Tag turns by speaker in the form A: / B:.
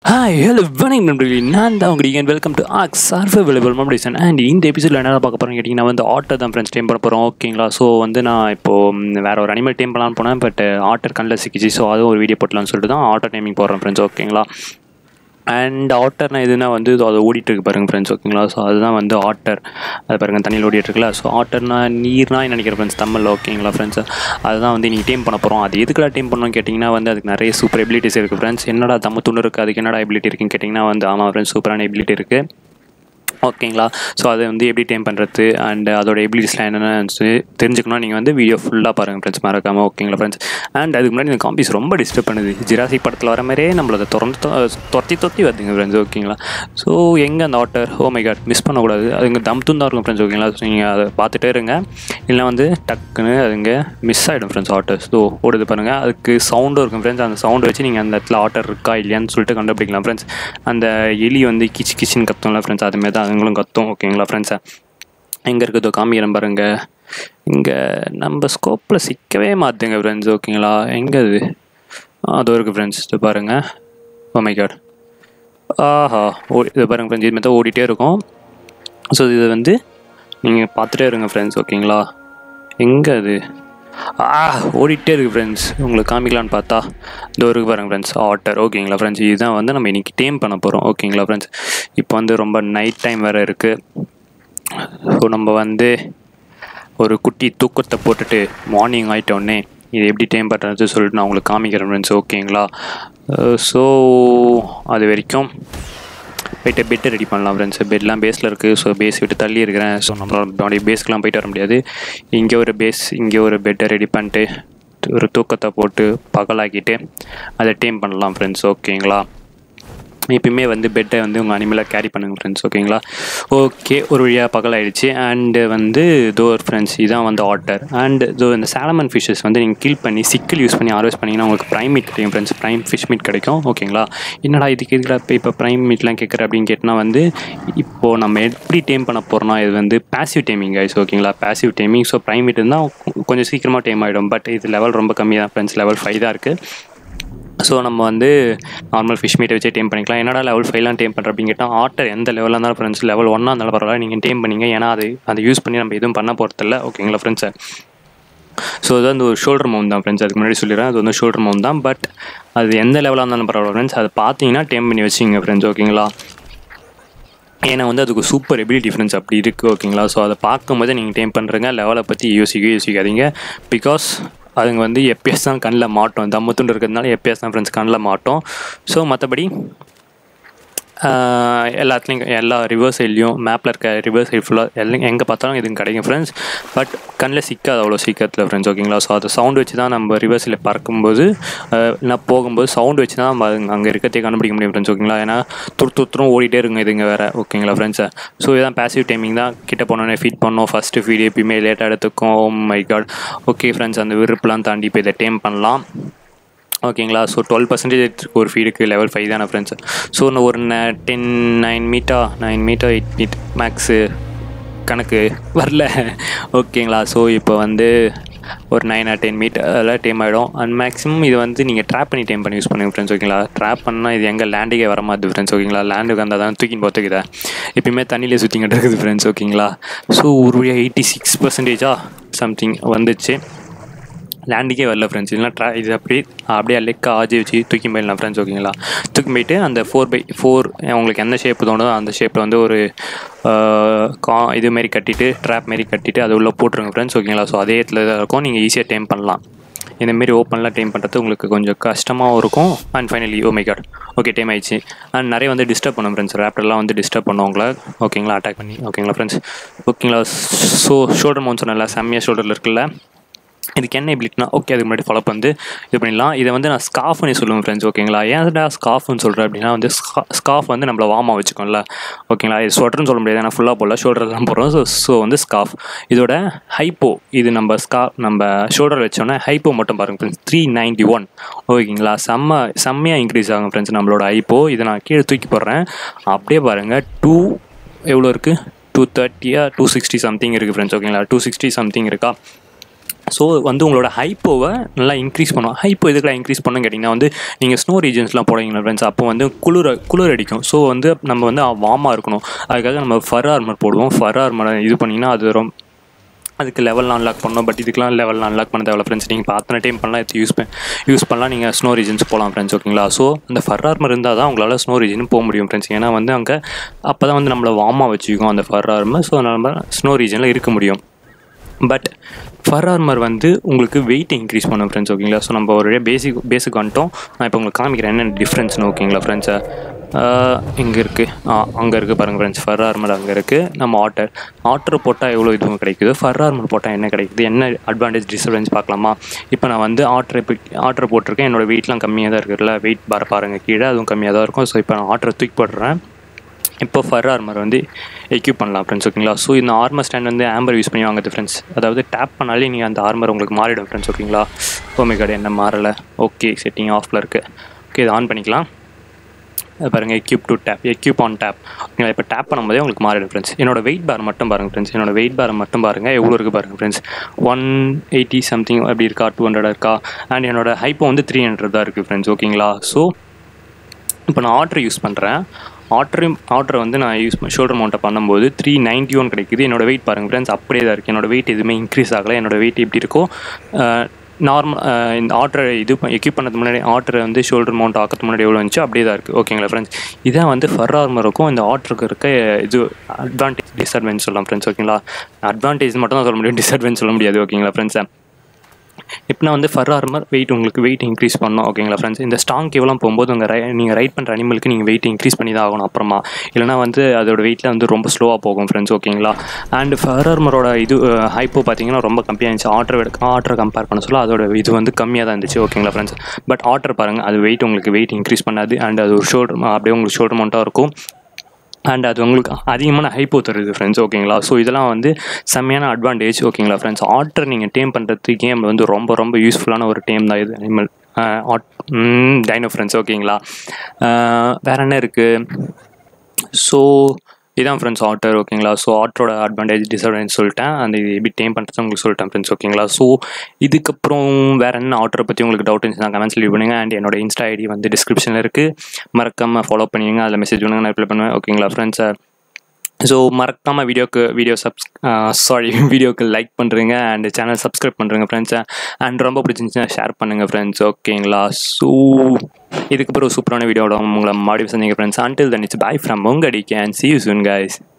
A: hi hello வணக்கம் நண்பர்களே நான் தான் உங்கள் வெல்கம் டு ஆக்ஸ் சர்வைவலபிள் மெமரிசன் அண்ட் இந்த எபிசோடில் என்ன பார்க்க போகிறோம் கேட்டிங்கன்னா வந்து ஆட்டர் தான் ஃப்ரெண்ட்ஸ் டைம் பண்ண போகிறோம் ஓகேங்களா ஸோ வந்து நான் இப்போது வேறு ஒரு அனிமல் டைம் பண்ணலான்னு போனேன் பட் ஆட்டர் கண்ணில் சிக்கிச்சு ஸோ அதுவும் ஒரு வீடியோ போட்டலாம்னு சொல்லிட்டு தான் ஆட்டர் டைமிங் போடுறேன் ஃப்ரெண்ட்ஸ் ஓகேங்களா அண்ட் ஆட்டர்னா எதுனா வந்து அது ஓடிட்டு இருக்கு பாருங்க ஃப்ரெண்ட்ஸ் ஓகேங்களா ஸோ அதுதான் வந்து ஆட்டர் அது பாருங்க தண்ணியில் ஓடிட்டு இருக்குல்ல ஸோ ஆட்டர்னா நீர்னா நினைக்கிறேன் ஃப்ரெண்ட்ஸ் தமிழ் ஓகேங்களா ஃப்ரெண்ட்ஸ் அதுதான் வந்து நீங்கள் டீம் பண்ண போகிறோம் அது எதுக்குடா டீம் பண்ணணும்னு கேட்டிங்கன்னா வந்து அதுக்கு நிறைய சூப்பர் எபிலிட்டிஸ் இருக்குது ஃப்ரெண்ட்ஸ் என்னடா தம்ம துண்டு இருக்குது அதுக்கு என்னடா எபிலிட்டி இருக்குன்னு கேட்டிங்கன்னா வந்து ஆமாம் ஃப்ரெண்ட்ஸ் சூப்பரான எபிலிட்டி இருக்குது ஓகேங்களா ஸோ அதை வந்து எப்படி டைம் பண்ணுறது அண்ட் அதோட எபிலிட்டிஸ்லாம் என்னென்னு சொல்லி தெரிஞ்சுக்கணும் நீங்கள் வந்து வீடியோ ஃபுல்லாக பாருங்கள் ஃப்ரெண்ட்ஸ் மறக்காமல் ஓகேங்களா ஃப்ரெண்ட்ஸ் அண்ட் அதுக்கு முன்னாடி இந்த காம்பிஸ் ரொம்ப டிஸ்டர்ப் பண்ணுது ஜிராசி படத்தில் வர மாதிரியே நம்மள அதை திறந்து தொத்தி தொத்தி வருதுங்க ஃப்ரெண்ட்ஸ் ஓகேங்களா ஸோ எங்கே அந்த otter oh my god miss பண்ணக்கூடாது அதுங்க தம் தான் இருக்கும் ஃப்ரெண்ட்ஸ் ஓகேங்களா ஸோ நீங்கள் அதை பார்த்துட்டே இருங்க இல்லைனா வந்து டக்குன்னு அதுங்க மிஸ் ஆகிடும் ஃப்ரெண்ட்ஸ் ஆட்டர் ஸோ ஓடுது பாருங்கள் அதுக்கு சவுண்டும் இருக்கும் ஃப்ரெண்ட்ஸ் அந்த சவுண்டை வச்சு நீங்கள் அந்த இடத்துல ஆட்டர் இருக்கா இல்லையான்னு சொல்லிட்டு கண்டுபிடிக்கலாம் ஃப்ரெண்ட்ஸ் அந்த எலி வந்து கிச் கிச்சின்னு கத்தும்ல ஃப்ரெண்ட்ஸ் அதுமாரி தான் அதுங்களும் கத்தும் ஓகேங்களா ஃப்ரெண்ட்ஸை எங்கே இருக்குதோ காமிக்கிறேன் பாருங்க இங்கே நம்ம ஸ்கோப்பில் சிக்கவே மாற்றுங்க ஃப்ரெண்ட்ஸ் ஓகேங்களா எங்கே அது அது இருக்குது ஃப்ரெண்ட்ஸ் இது பாருங்கள் ஓ மை காட் ஆஹா ஓ இது பாருங்கள் ஃப்ரெண்ட்ஸ் இது மாதிரி ஓடிட்டே இருக்கும் ஸோ இது வந்து நீங்கள் பார்த்துட்டே இருங்க ஃப்ரெண்ட்ஸ் ஓகேங்களா எங்கே அது ஆ ஓடிட்டே இருக்குது ஃப்ரெண்ட்ஸ் உங்களுக்கு காமிக்கலான்னு பார்த்தா இந்த இருக்கு பாருங்க ஃப்ரெண்ட்ஸ் ஆட்டர் ஓகேங்களா ஃப்ரெண்ட்ஸ் இதுதான் வந்து நம்ம இன்றைக்கி டேம் பண்ண போகிறோம் ஓகேங்களா ஃப்ரெண்ட்ஸ் இப்போ வந்து ரொம்ப நைட் டைம் வேறு இருக்குது ஸோ நம்ம வந்து ஒரு குட்டி தூக்கத்தை போட்டுட்டு மார்னிங் ஆகிட்டோடனே இது எப்படி டைம் பண்ணுறது சொல்லிட்டு நான் உங்களுக்கு காமிக்கிறேன் ஃப்ரெண்ட்ஸ் ஓகேங்களா ஸோ அது வரைக்கும் போயிட்டு பெட்டை ரெடி பண்ணலாம் ஃப்ரெண்ட்ஸ் பெட்லாம் பேஸில் இருக்குது ஸோ பேஸ் விட்டு தள்ளி இருக்கிறேன் ஸோ நம்மளோட பேஸ்க்கெலாம் போயிட்டு வர முடியாது இங்கே ஒரு பேஸ் இங்கே ஒரு பெட்டை ரெடி பண்ணிட்டு ஒரு தூக்கத்தை போட்டு பகலாக்கிட்டு அதை டீம் பண்ணலாம் ஃப்ரெண்ட்ஸ் ஓகேங்களா எப்பயுமே வந்து பெட்டை வந்து உங்கள் அனிமலை கேரி பண்ணுங்கள் ஃப்ரெண்ட்ஸ் ஓகேங்களா ஓகே ஒரு வழியாக பகல் ஆகிடுச்சு அண்டு வந்து தோர் ஃப்ரெண்ட்ஸ் இதான் வந்து ஆட்டர் அண்ட் தோ இந்த சாலமன் ஃபிஷ்ஷஸ் வந்து நீங்கள் கில் பண்ணி சிக்கல் யூஸ் பண்ணி ஹார்வெஸ்ட் பண்ணிங்கன்னா உங்களுக்கு ப்ரைம் மீட் கிடைக்கும் ஃப்ரெண்ட்ஸ் ப்ரைம் ஃபிஷ் மீட் கிடைக்கும் ஓகேங்களா என்னடா இதுக்கு எதுக்குடா இப்போ இப்போ ப்ரைம் மீட்லாம் கேட்குற அப்படின்னு கேட்டால் வந்து இப்போது நம்ம எப்படி டேம் பண்ண போகிறோம்னா இது வந்து பேசிவ் டேமிங் கைஸ் ஓகேங்களா passive taming so prime meat இருந்தால் கொஞ்சம் சீக்கிரமாக டேம் ஆகிடும் பட் இது லெவல் ரொம்ப கம்மியாக தான் ஃப்ரெண்ட்ஸ் லெவல் ஃபைவ் தான் இருக்குது ஸோ நம்ம வந்து நார்மல் ஃபிஷ் மீட்டை வச்சே டேம் பண்ணிக்கலாம் என்னடா லெவல் ஃபைவ்லாம் டேம் பண்ணுற அப்படின்னு கேட்டால் ஆட்டர் எந்த லெவலில் இருந்தாலும் ஃப்ரெண்ட்ஸ் லெவல் ஒன்னாக இருந்தாலும் பரவாயில்ல நீங்கள் டேம் பண்ணிங்க ஏன்னா அது அதை யூஸ் பண்ணி நம்ம எதுவும் பண்ண போகிறதில்ல ஓகேங்களா ஃப்ரெண்ட்ஸை ஸோ அது வந்து ஒரு ஷோல்டர் மவுண்ட் தான் ஃப்ரெண்ட்ஸ் அதுக்கு முன்னாடி சொல்லிடுறேன் அது வந்து ஷோல்டர் மவுண்ட் தான் பட் அது எந்த லெவலாக இருந்தாலும் பரவாயில்ல ஃப்ரெண்ட்ஸ் அதை பார்த்தீங்கன்னா டேம் பண்ணி வச்சிங்க ஃப்ரெண்ட்ஸ் ஓகேங்களா ஏன்னா வந்து அதுக்கு சூப்பர் எபிலிட்டி டிஃப்ரென்ஸ் அப்படி இருக்குது ஓகேங்களா ஸோ அதை பார்க்கும்போது நீங்கள் டேம் பண்ணுறங்க லெவலை பற்றி யோசிக்க யோசிக்காதீங்க பிகாஸ் அதுங்க வந்து எப்பயாஸ் தான் கண்ணில் மாட்டோம் தம்மத்துண்டு இருக்கிறதுனால எப்பயாஸ் தான் ஃப்ரெண்ட்ஸ் கண்ணில் மாட்டோம் ஸோ மற்றபடி எல்லாத்துலேயும் எல்லா ரிவர்ஸ் சைட்லேயும் மேப்பில் இருக்க ரிவர்ஸ் சைட் ஃபுல்லாக எல்லாம் எங்கே பார்த்தாலும் இதுங்க கிடைக்கும் ஃப்ரெண்ட்ஸ் பட் கண்ணில் சிக்காது அவ்வளோ சீக்கிரத்தில் ஃப்ரெண்ட்ஸ் ஓகேங்களா ஸோ அதை சவுண்ட் வச்சு தான் நம்ம ரிவர்ஸில் பறக்கும்போது நான் போகும்போது சவுண்ட் வச்சு தான் நம்ம அங்கே இருக்கிறதே கண்டுபிடிக்க முடியும் ஃப்ரெண்ட்ஸ் ஓகேங்களா ஏன்னா துரு துருத்துரும் ஓடிட்டே இருங்க இதுங்க வேறு ஓகேங்களா ஃப்ரெண்ட்ஸை ஸோ இதான் பேசிவ் டைமிங் தான் கிட்ட போனோன்னே ஃபீட் பண்ணோம் ஃபஸ்ட்டு ஃபீட் எப்பயுமே லேட்டாக எடுத்துக்கும் மை காட் ஓகே ஃப்ரெண்ட்ஸ் அந்த விருப்பெலாம் தாண்டி இப்போ இதை டேம் பண்ணலாம் ஓகேங்களா ஸோ டுவெல் பர்சன்டேஜ் ஒரு ஃபீடுக்கு லெவல் ஃபைவ் தானே ஃப்ரெண்ட்ஸ் ஸோ இன்னும் ஒரு டென் நைன் மீட்டா நைன் மீட்டா எயிட் மீட் மேக்ஸு கணக்கு வரல ஓகேங்களா ஸோ இப்போ வந்து ஒரு நைன் ஆர் டென் மீட் அதெல்லாம் டைம் ஆகிடும் அண்ட் மேக்ஸிமம் இது வந்து நீங்கள் ட்ராப் பண்ணி டைம் பண்ணி யூஸ் பண்ணுங்க ஃப்ரெண்ட்ஸ் ஓகேங்களா ட்ராப் பண்ணால் இது எங்கே லேண்டுக்கே வர மாதிரி ஃப்ரெண்ட்ஸ் ஓகேங்களா லேண்டுக்கு வந்தால் தான் தூக்கின்னு போத்துக்குதா எப்பயுமே தண்ணியிலே சுற்றிக்கிட்டு இருக்குது ஃப்ரெண்ட்ஸ் ஓகேங்களா ஸோ ஒரு எயிட்டி சிக்ஸ் பர்சன்டேஜா சம்திங் வந்துச்சு லேண்டுக்கே வரல ஃப்ரெண்ட்ஸ் இல்லைனா ட்ரா இது அப்படியே அப்படியே லெக்க ஆஜி வச்சு தூக்கி போயிடலாம் ஃப்ரெண்ட்ஸ் ஓகேங்களா தூக்கி போயிட்டு அந்த ஃபோர் பை ஃபோர் உங்களுக்கு எந்த ஷேப் தோணுதோ அந்த ஷேப்பில் வந்து ஒரு கா இதுமாரி கட்டிட்டு ட்ராப் மாரி கட்டிட்டு அது உள்ளே போட்டுருங்க ஃப்ரெண்ட்ஸ் ஓகேங்களா ஸோ அதே இடத்துல தான் இருக்கும் நீங்கள் ஈஸியாக டைம் பண்ணலாம் இந்தமாரி ஓப்பனில் டைம் பண்ணுறது உங்களுக்கு கொஞ்சம் கஷ்டமாகவும் இருக்கும் and finally oh my god okay time ஆயிடுச்சு அண்ட் நிறைய வந்து டிஸ்டர்ப் பண்ணும் ஃப்ரெண்ட்ஸ் ரேப்டர்லாம் வந்து டிஸ்டர்ப் பண்ணும் உங்களை ஓகேங்களா அட்டாக் பண்ணி ஓகேங்களா ஃப்ரெண்ட்ஸ் ஓகேங்களா ஸோ ஷோல்டர் மவுண்ட் சொன்னல செம்மியாக ஷோல்டரில் இருக்குல்ல இதுக்கு என்ன எபிலிட்டினா ஓகே அதுக்கு முன்னாடி ஃபாலோ வந்து இது பண்ணிடலாம் இதை வந்து நான் ஸ்காஃப்னு சொல்லுவேன் ஃப்ரெண்ட்ஸ் ஓகேங்களா ஏன்டா ஸ்காஃப்னு சொல்கிறேன் அப்படின்னா வந்து ஸ்காஃப் வந்து நம்மளை வார்மாக வச்சுக்கோங்கள ஓகேங்களா இது ஸ்வெட்டர்னு சொல்ல முடியாது ஏன்னா ஃபுல்லாக போடல ஷோல்டர் தான் போடுறோம் ஸோ ஸோ வந்து ஸ்காஃப் இதோட ஹைப்போ இது நம்ம ஸ்கா நம்ம ஷோல்டர் வச்சோன்னா ஹைப்போ மட்டும் பாருங்கள் ஃப்ரெண்ட்ஸ் த்ரீ நைன்ட்டி ஒன் ஓகேங்களா செம்ம செம்மையாக இன்க்ரீஸ் ஆகும் ஃப்ரெண்ட்ஸ் நம்மளோட ஹைப்போ இதை நான் கீழே தூக்கி போடுறேன் அப்படியே பாருங்கள் டூ எவ்வளோ இருக்குது டூ தேர்ட்டியா டூ சிக்ஸ்டி சம்திங் இருக்குது ஃப்ரெண்ட்ஸ் ஓகேங்களா டூ சிக்ஸ்டி சம்திங் இருக்கா ஸோ வந்து உங்களோட ஹைப்போவை நல்லா இன்க்ரீஸ் பண்ணும் ஹைப்போ எதுக்குலாம் இன்க்ரீஸ் பண்ணணும் கேட்டிங்கன்னா வந்து நீங்கள் ஸ்னோ ரீஜன்ஸ்லாம் போடுவீங்களா ஃப்ரெண்ட்ஸ் அப்போ வந்து குளிர் குளிர் அடிக்கும் ஸோ வந்து நம்ம வந்து வார்மாக இருக்கணும் அதுக்காக நம்ம ஃபர் ஆர்மர் போடுவோம் ஃபர் ஆர்மரை இது பண்ணிங்கன்னா அது ரொம்ப அதுக்கு லெவல் அன்லாக் பண்ணணும் பட் இதுக்கெலாம் லெவல் அன்லாக் பண்ண தேவை ஃப்ரெண்ட்ஸ் நீங்கள் பார்த்தன டைம் பண்ணலாம் இது யூஸ் பண்ண யூஸ் பண்ணலாம் நீங்கள் ஸ்னோ ரீஜன்ஸ் போகலாம் ஃப்ரெண்ட்ஸ் ஓகேங்களா ஸோ அந்த ஃபர் ஆர்மர் இருந்தால் தான் உங்களால் ஸ்னோ ரீஜன் போக முடியும் ஃப்ரெண்ட்ஸ் ஏன்னா வந்து அங்கே அப்போ தான் வந்து நம்மளை வார்மாக வச்சுக்கும் அந்த ஃபர் ஆர்மர் ஸோ நம்ம ஸ்னோ ரீஜனில் இருக்க முடியும் பட் ஃபர் ஆர்மர் வந்து உங்களுக்கு வெயிட் இன்க்ரீஸ் பண்ணும் ஃப்ரெண்ட்ஸ் ஓகேங்களா ஸோ நம்ம ஒரு பேசிக் பேசிக் வந்துட்டோம் நான் இப்போ உங்களுக்கு காமிக்கிறேன் என்ன டிஃப்ரென்ஸ்னு ஓகேங்களா ஃப்ரெண்ட்ஸை இங்கே இருக்குது அங்கே இருக்குது பாருங்கள் ஃப்ரெண்ட்ஸ் ஃபர் ஆர்மர் அங்கே இருக்குது நம்ம ஆட்டர் ஆட்டர் போட்டால் எவ்வளோ இதுவும் கிடைக்குது ஃபர் ஆர்மர் போட்டால் என்ன கிடைக்குது என்ன அட்வான்டேஜ் டிஸ்அட்வான்டேஜ் பார்க்கலாமா இப்போ நான் வந்து ஆட்டர் இப்போ ஆட்டர் போட்டிருக்கேன் என்னோடய வெயிட்லாம் கம்மியாக தான் இருக்குல்ல வெயிட் பார் பாருங்கள் கீழே அதுவும் கம்மியாக தான் இருக்கும் ஸோ இப்போ நான் ஆட்டரை தூக்கி போடுறேன் இப்போ ஃபர் ஆர்மர் வந்து எக்யூப் பண்ணலாம் ஃப்ரெண்ட்ஸ் ஓகேங்களா ஸோ இந்த ஆர்மர் ஸ்டாண்ட் வந்து ஆம்பர் யூஸ் பண்ணி வாங்குது ஃப்ரெண்ட்ஸ் அதாவது டேப் பண்ணாலே நீங்கள் அந்த ஆர்மர் உங்களுக்கு மாறிடும் ஃப்ரெண்ட்ஸ் ஓகேங்களா ஓமே கடை என்ன மாறலை ஓகே செட்டிங் ஆஃபில் இருக்குது ஓகே இதை ஆன் பண்ணிக்கலாம் அது பாருங்கள் equip to tab equip on tab ஓகேங்களா இப்போ டேப் பண்ணும்போதே உங்களுக்கு மாறிடும் ஃப்ரெண்ட்ஸ் என்னோட வெயிட் பார் மட்டும் பாருங்கள் ஃப்ரெண்ட்ஸ் என்னோட வெயிட் பார் மட்டும் பாருங்கள் எவ்வளோ இருக்குது பாருங்கள் ஃப்ரெண்ட்ஸ் ஒன் எயிட்டி சம்திங் அப்படி இருக்கா டூ ஹண்ட்ரட் இருக்கா அண்ட் என்னோட ஹைப்போ வந்து த்ரீ ஹண்ட்ரட் தான் இருக்குது ஃப்ரெண்ட்ஸ் ஓகேங்களா ஸோ இப்போ நான் ஆர்டர் யூஸ் பண்ணுறேன் ஆர்டர் ஆர்டர் வந்து நான் யூஸ் ஷோல்டர் மவுண்ட்டை பண்ணும்போது த்ரீ நைன்ட்டி ஒன் கிடைக்குது என்னோட வெயிட் பாருங்கள் ஃப்ரெண்ட்ஸ் அப்படியே தான் இருக்குது என்னோட வெயிட் எதுவுமே இன்க்ரீஸ் ஆகலை என்னோட வெயிட் எப்படி இருக்கோ நார்மல் இந்த ஆர்டர் இது எக்யூப் பண்ணதுக்கு முன்னாடி ஆர்டர் வந்து ஷோல்டர் மவுண்ட் ஆக்கிறதுக்கு முன்னாடி எவ்வளோ இருந்துச்சோ அப்படியே தான் இருக்குது ஓகேங்களா ஃப்ரெண்ட்ஸ் இதான் வந்து ஃபர் ஆர்மருக்கும் இந்த ஆர்டருக்கு இருக்க இது அட்வான்டேஜ் டிஸ்அட்வான்டேஜ் சொல்லலாம் ஃப்ரெண்ட்ஸ் ஓகேங்களா அட்வான்டேஜ் மட்டும் தான் சொல்ல முடியும் டிஸ்அட்வான்டேஜ் சொல்ல முடியாது ஓகேங்களா ஃப்ரெண்ட்ஸை இப்போ நான் வந்து ஃபர் ஆர்மர் வெயிட் உங்களுக்கு வெயிட் இன்க்ரீஸ் பண்ணணும் ஓகேங்களா ஃப்ரெண்ட்ஸ் இந்த ஸ்டாங் கேவெல்லாம் போகும்போது உங்கள் ரை நீங்கள் ரைட் பண்ணுற அனிமலுக்கு நீங்கள் வெயிட் இன்க்ரீஸ் பண்ணி தான் ஆகணும் அப்புறமா இல்லைனா வந்து அதோட வெயிட்டில் வந்து ரொம்ப ஸ்லோவாக போகும் ஃப்ரெண்ட்ஸ் ஓகேங்களா அண்ட் ஃபர் ஆர்மரோட இது ஹைப்போ பார்த்தீங்கன்னா ரொம்ப கம்மியாக இருந்துச்சு ஆர்டர் ஆர்டர் கம்பேர் பண்ண சொல்ல அதோட இது வந்து கம்மியாக தான் இருந்துச்சு ஓகேங்களா ஃப்ரெண்ட்ஸ் பட் ஆர்டர் பாருங்கள் அது வெயிட் உங்களுக்கு வெயிட் இன்க்ரீஸ் பண்ணாது அண்ட் அது ஒரு ஷோல்டர் அப்படியே உங்களுக்கு ஷோல்டர் மவுண்ட்டாக இருக்கும் அண்ட் அது உங்களுக்கு அதிகமான ஹைப்போ தருது ஃப்ரெண்ட்ஸ் ஓகேங்களா ஸோ இதெல்லாம் வந்து செம்மையான அட்வான்டேஜ் ஓகேங்களா ஃப்ரெண்ட்ஸ் ஆர்டர் நீங்கள் டேம் பண்ணுறதுக்கு கேம் வந்து ரொம்ப ரொம்ப யூஸ்ஃபுல்லான ஒரு டேம் தான் இது அனிமல் ஆட் டைனோ ஃப்ரெண்ட்ஸ் ஓகேங்களா வேறு என்ன இருக்குது ஸோ இதான் ஃப்ரெண்ட்ஸ் ஆட்டர் ஓகேங்களா ஸோ ஆட்டரோட அட்வான்டேஜ் டிஸ்அட்வான்டேஜ் சொல்லிட்டேன் அந்த இது எப்படி டேம் பண்ணுறது உங்களுக்கு சொல்லிட்டேன் ஃப்ரெண்ட்ஸ் ஓகேங்களா ஸோ இதுக்கப்புறம் வேறு என்ன ஆட்டரை பற்றி உங்களுக்கு டவுட் இருந்துச்சுன்னா கமெண்ட்ஸ் லீவ் பண்ணுங்கள் அண்ட் என்னோட இன்ஸ்டா ஐடி வந்து டிஸ்கிரிப்ஷனில் இருக்குது மறக்காமல் ஃபாலோ பண்ணிடுங்க அதில் மெசேஜ் பண்ணுங்க நான் ரிப்ளை பண்ணுவேன் ஓகேங்களா ஃப்ரெண்ட்ஸை ஸோ மறக்காமல் வீடியோக்கு வீடியோ சப்ஸ் சாரி வீடியோக்கு லைக் பண்ணுறீங்க அண்ட் சேனல் சப்ஸ்கிரைப் பண்ணுறேங்க ஃப்ரெண்ட்ஸை அண்ட் ரொம்ப பிடிச்சிருந்துச்சுன்னா ஷேர் பண்ணுங்கள் ஃப்ரெண்ட்ஸ் ஓகேங்களா ஸோ இதுக்கப்புறம் ஒரு சூப்பரான வீடியோட உங்களை மாடி செஞ்சீங்க friends until then it's bye from உங்க DK and see you soon guys